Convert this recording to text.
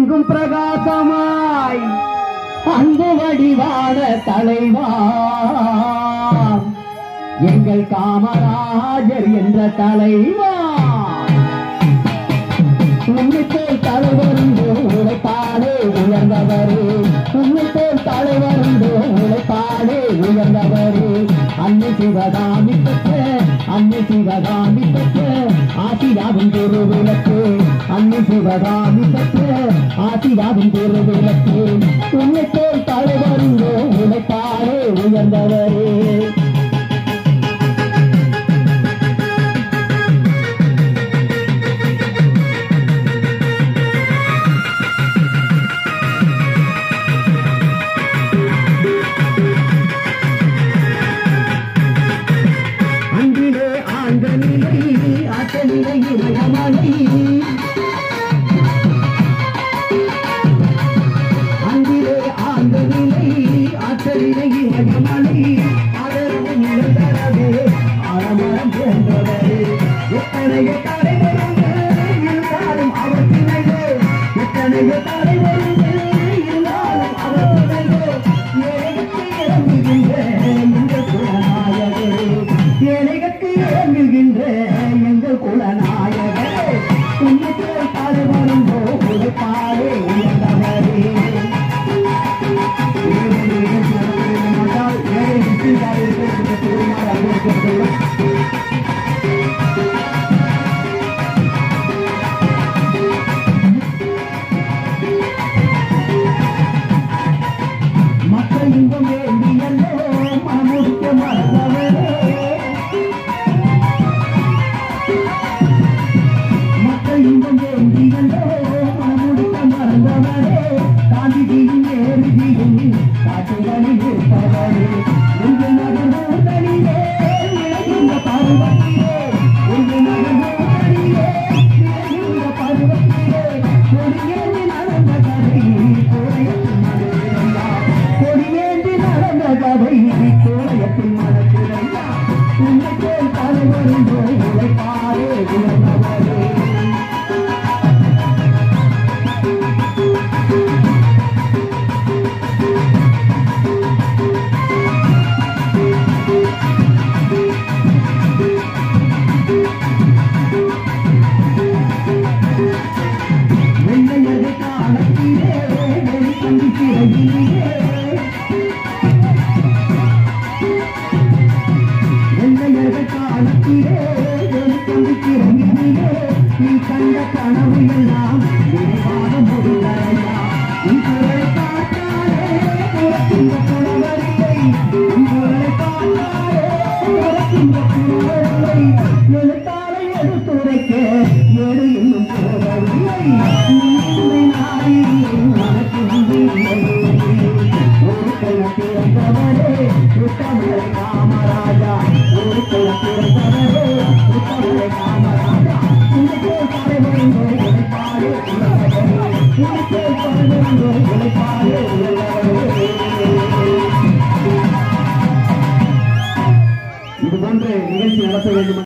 எங்கும் பிரகாசமாய் அன்பு வடிவான தலைவா எங்கள் காமராஜர் என்ற தலைவா உன்னை போல் தலைவருந்தோ உழைப்பாடே உயர்ந்தவரே உன்னை போல் தலைவருந்தோ உழைப்பாடே உயர்ந்தவரே அன்னை சிவகாமி பெற்ற அன்னை சிவகாமி பெற்ற ஆசிராவின் திருவிளக்கு அன்னை சிவகாமி பெற்ற ஆசிராவின் திருவிளக்கு உன்னை போல் தலைவருந்தோ உழைப்பாடே உயர்ந்தவரே அன்பிலே ஆழ்ந்த நிலை ஆற்றலிலே இமயமலை அன்பிலே ஆழ்ந்த நிலை ஆற்றலிலே இமயமலை அதற்கு நிலந்தரவே ஆழமரம் போன்றவரே எத்தனைய தலைவருங்கள் இருந்தாலும் அவர் திணையே எத்தனைய தலைவருங்கள் இருந்தாலும் அவர் திணையே ஏழைக்கு இறங்குகின்ற எங்கள் குலநாயகரே ஏழைகளுக்கு இறங்குகின்ற எங்கள் குலநாயகரே உன்னைக்கு பாடு வரும்போ உழைப்பாரே உயர்ந்தவரே மக்கள் இன்பம் வேண்டியல்லோ மனமுடிக்க மறந்தவரே மக்கள் இன்பம் வேண்டியல்லோ மனமுடிக்க மறந்தவரே காந்திஜியின் நேருஜியின் காட்டுகளில் இருப்பவரே உங்க நகர்ந்தனிலே விளைகின்ற பருவத்திலே உங்க நகர்ந்தனிலே விளைகின்ற பருவத்திலே கொடியேறி நடந்த கதை கோடையத்தின் மனத்திரையா கொடியேந்தி நடந்த கதை கோடையத்தின் மனத்திரையா உன்னை போல் தலைவருந்தோ உழைப்பாரே உயர்ந்தவரே வெள்ளையது காலத்திலே வெளிக்கொண்டு சிறகிலே வெள்ளையது காலத்திலே வெளிக்கொண்டு சிறகிலே நீ கண்ட கனவு எல்லாம் விரைவாக முடிவடையா உன் குரலை பார்த்தாலே உனக்கின்ற குணவரில்லை உன் குரலை பார்த்தாலே உனக்கின்ற குணவரில்லை எழுத்தாலை எடுத்துரைக்க ஏடு இன்னும் போதவில்லை நீ நாடி உனக்கு இல்லை ஒரு கையில் பிறந்தவரே உத்தமரை காமராஜா ஒரு கையில் பிறந்தவரே உத்தமரை காமராஜா உனக்கே தலைவருந்தோ உழைப்பாரே உள்ளவரே உனக்கே தலைவருந்தோ உழைப்பாரே உள்ளவரே இது போன்ற நிகழ்ச்சி நடத்த வேண்டும்